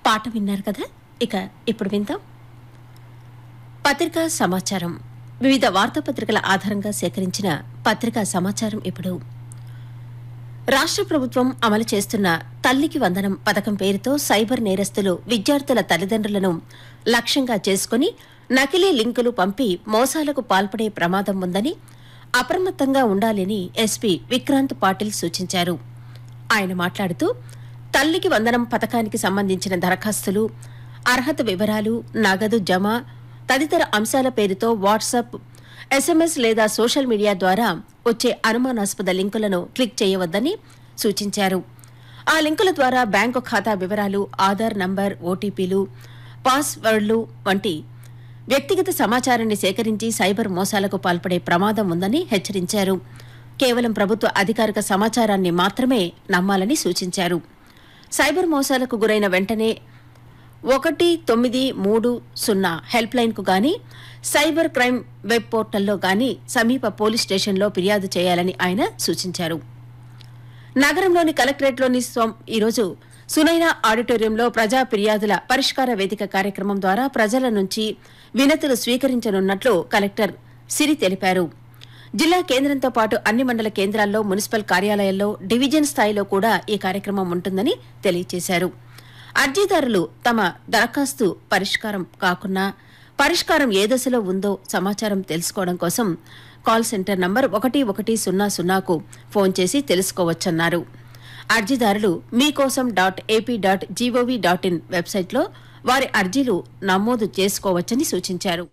పాట విన్నారు కదా ఇక ఇప్పుడు విందాం పత్రికా సమాచారం వివిధ వార్తాపత్రికల ఆధారంగా సేకరించిన పత్రికా సమాచారం ఇప్పుడు రాష్ట్ర ప్రభుత్వం అమలు చేస్తున్న తల్లికి వందనం పథకం పేరుతో సైబర్ నేరస్తులు విద్యార్థుల తల్లిదండ్రులను లక్ష్యంగా చేసుకుని నకిలీ లింకులు పంపి మోసాలకు పాల్పడే ప్రమాదం ఉందని అప్రమత్తంగా ఉండాలని ఎస్పీ విక్రాంత్ పాటిల్ సూచించారు ఆయన మాట్లాడుతూ తల్లికి వందనం పథకానికి సంబంధించిన దరఖాస్తులు అర్హత వివరాలు నగదు జమ తదితర అంశాల పేరుతో వాట్సాప్ ఎస్ఎంఎస్ లేదా సోషల్ మీడియా ద్వారా వచ్చే అనుమానాస్పద లింకులను క్లిక్ చేయవద్దని సూచించారు ఆ లింకుల ద్వారా బ్యాంకు ఖాతా వివరాలు ఆధార్ నంబర్ ఓటీపీలు పాస్వర్డ్లు వంటి వ్యక్తిగత సమాచారాన్ని సేకరించి సైబర్ మోసాలకు పాల్పడే ప్రమాదం ఉందని హెచ్చరించారు కేవలం ప్రభుత్వ అధికారిక సమాచారాన్ని మాత్రమే నమ్మాలని సూచించారు సైబర్ మోసాలకు గురైన వెంటనే ఒకటి తొమ్మిది మూడు సున్నా హెల్ప్ లైన్కు గాని సైబర్ క్రైమ్ వెబ్ పోర్టల్లో గాని సమీప పోలీస్ స్టేషన్లో ఫిర్యాదు చేయాలని ఆయన సూచించారు నగరంలోని కలెక్టరేట్లోని స్వం- ఈరోజు సునైనా ఆడిటోరియంలో ప్రజా ఫిర్యాదుల పరిష్కార వేదిక కార్యక్రమం ద్వారా ప్రజల నుంచి వినతులు స్వీకరించనున్నట్లు కలెక్టర్ సిరి తెలిపారు జిల్లా కేంద్రంతో పాటు అన్ని మండల కేంద్రాల్లో మున్సిపల్ కార్యాలయాల్లో డివిజన్ స్థాయిలో కూడా ఈ కార్యక్రమం ఉంటుందని తెలియజేశారు అర్జీదారులు తమ దరఖాస్తు పరిష్కారం కాకున్నా పరిష్కారం ఏ దశలో ఉందో సమాచారం తెలుసుకోవడం కోసం కాల్ సెంటర్ నంబర్ ఒకటి ఒకటి సున్నా సున్నాకు ఫోన్ చేసి తెలుసుకోవచ్చన్నారు అర్జీదారులు మీకోసం dot AP dot GOV dot in వెబ్సైట్లో వారి అర్జీలు నమోదు చేసుకోవచ్చని సూచించారు